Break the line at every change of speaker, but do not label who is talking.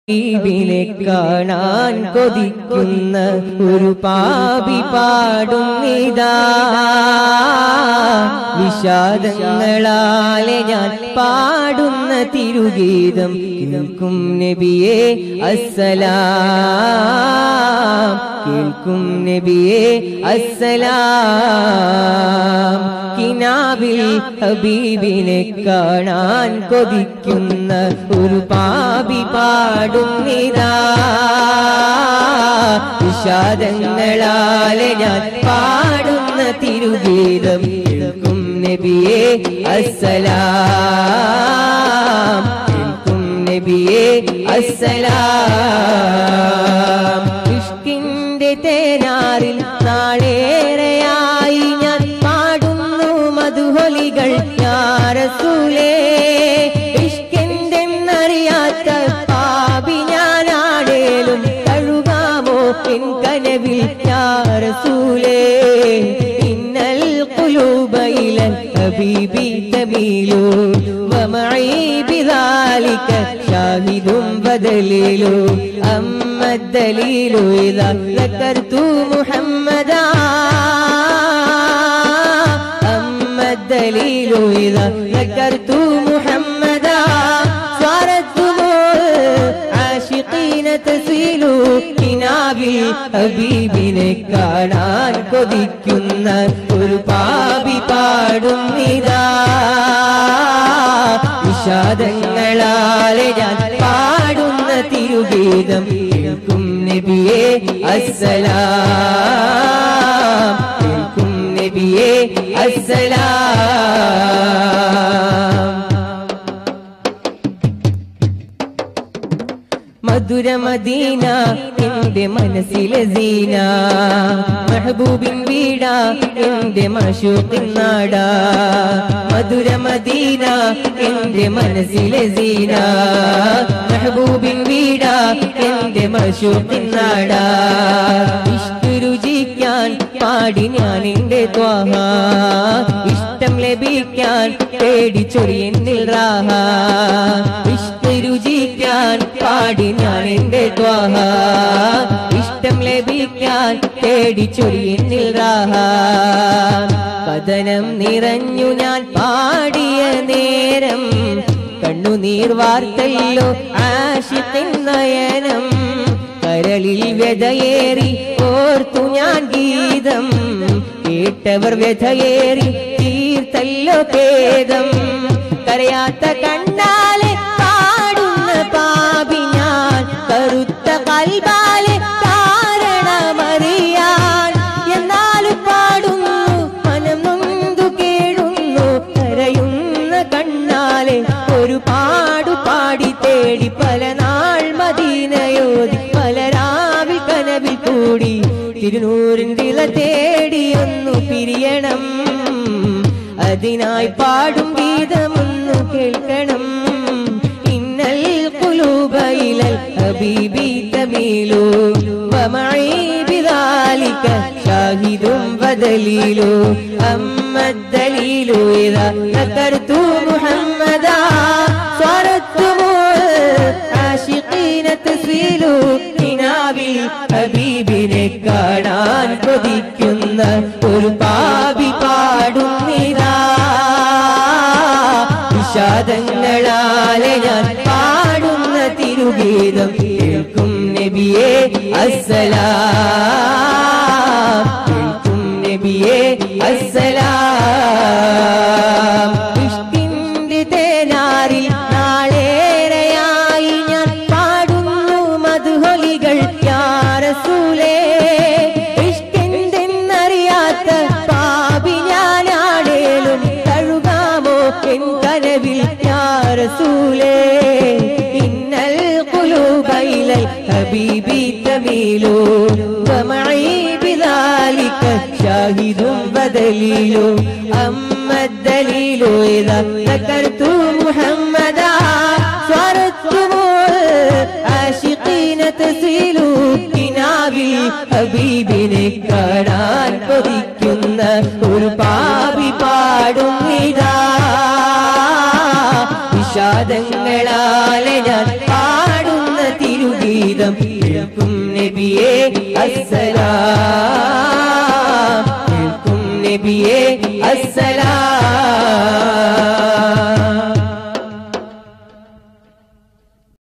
ഹബീബിനെ കാണാൻ കൊതിക്കുന്ന ഒരു പാപി പാടുന്നിതാ വിഷാദങ്ങളാലെ ഞാൻ പാടുന്ന തിരുഗീതം കേൾക്കും നബിയെ അസ്സലാം കേൾക്കും നബിയെ അസ്സലാം കിനാവിൽ ഹബീബിനെ കാണാൻ കൊതിക്കുന്ന ഒരു പാപി പാടുന്നിതാ വിഷാദങ്ങളാലെ ഞാൻ പാടുന്ന തിരുഗീതം കേൾക്കും നബിയെ അസ്സലാം കേൾക്കും നബിയെ അസ്സലാം ഇഷ്കിന്റെ തേനാറിൽ നാളേറെയായി ഞാൻ പാടുന്നു മധുഹൊലികൾ ഞാറസൂലേ ഇഷ്കെന്തെന്നറിയാത്ത പാപി ഞാനാടേലും കഴുകാമോ എൻ കനവിൽ ഞാറസൂലേ ഇന്നൽ قلوب إلى الحبيب تميل ومعي بذلك شاهد بدليل أما الدليل إذا ذكرت محمدا أما الدليل إذا ذكرت محمدا صارت دموع عاشقين تسيل കിനാവിൽ ഹബീബിനെ കാണാൻ കൊതിക്കുന്ന ഒരു പാപി പാടുന്നിതാ വിഷാദങ്ങളാലെ ഞാൻ പാടുന്ന തിരുഗീതം കേൾക്കും നബിയെ അസ്സലാം കേൾക്കും നബിയെ അസ്സലാം മധുര മദീന എന്റെ മനസ്സിലെ സീന മെഹബൂബിൻ വീട എന്റെ മഷൂത്തിൻ നാട മധുര മദീന എന്റെ മനസ്സിലെ സീന മെഹബൂബിൻ വീട എന്റെ മഷൂത്തിൻ നാട ഇഷ്ട രുചിക്കാൻ പാടി ഞാൻ എന്റെ ത്വാഹ ഇഷ്ടം ലഭിക്കാൻ പേടിച്ചൊരി എന്നിൽ റാഹ ഇഷ്ട രുചിക്കാൻ പാടി ഞാൻ എന്റെ ത്വാഹ ഇഷ്ടം ലഭിക്കാൻ പേടിച്ചൊരി എന്നിൽ റാഹ കഥനം നിറഞ്ഞു ഞാൻ പാടിയ നേരം കണ്ണുനീർ വാർത്തല്ലോ ആശിത്തിൻ നയനം കരളിൽ വ്യതയേറി ഓർത്തു ഞാൻ ഗീതം കേട്ടവർ വ്യഥയേറി തീർത്തല്ലോ ഭേദം കരയാത്ത കണ്ടാലെ പാടുന്ന പാപി ഞാൻ കറുത്ത കൽബാലെ കാരണമറിയാൻ എന്നാലും പാടുന്നു മനം നൊന്തു കേടുന്നു കരയുന്ന കണ്ണാലെ ഒരു പാടു പാടി തേടി പല നാൾ മദീനയോതി പല രാവിൽ കനവിൽ കൂടി തിരുനൂറിൻ വില തേടി ഒന്നു പിരിയണം അതിനായി പാടും ഗീതമൊന്നു കേൾക്കണം ഇന്നൽ കുലൂബയിലൽ ഹബീബി തമീലു ومعي بذلك شاهد ودليل أما الدليل إذا ذكرت محمدا صارت دموع عاشقين تسيل കിനാവിൽ ഹബീബിനെ കാണാൻ കൊതിക്കുന്ന ഒരു പാപി പാടുന്നിതാ വിഷാദങ്ങളാലെ ഞാൻ പാടുന്ന തിരുഗീതം കേൾക്കും നബിയെ അസ്സലാം കേൾക്കും നബിയെ അസ്സലാം ഇഷ്കിന്റെ തേനാറിൽ നാളേറെയായി ഞാൻ പാടുന്നു മധുഹൊലികൾ യാറസൂലേ ഇഷ്കെന്തെന്നറിയാത്ത പാപി ഞാനാടേലും കഴുകാമോ എൻ കനവിൽ യാറസൂലേ ഇന്നൽ കുലൂബയിലൽ ഹബീബി തമീലു ومعي بذلك شاهد بدليل أما الدليل إذا ذكرت محمدا صارت دموع عاشقين تسيل കിനാവിൽ ഹബീബിനെ കാണാൻ കൊതിക്കുന്ന ഒരു പാപി പാടും ഇതാ വിഷാദങ്ങളാലെ ഞാൻ പാടുന്ന തിരു തിരുഗീതം കേൾക്കും നബിയെ അസ്സലാം കേൾക്കും നബിയെ അസ്സലാം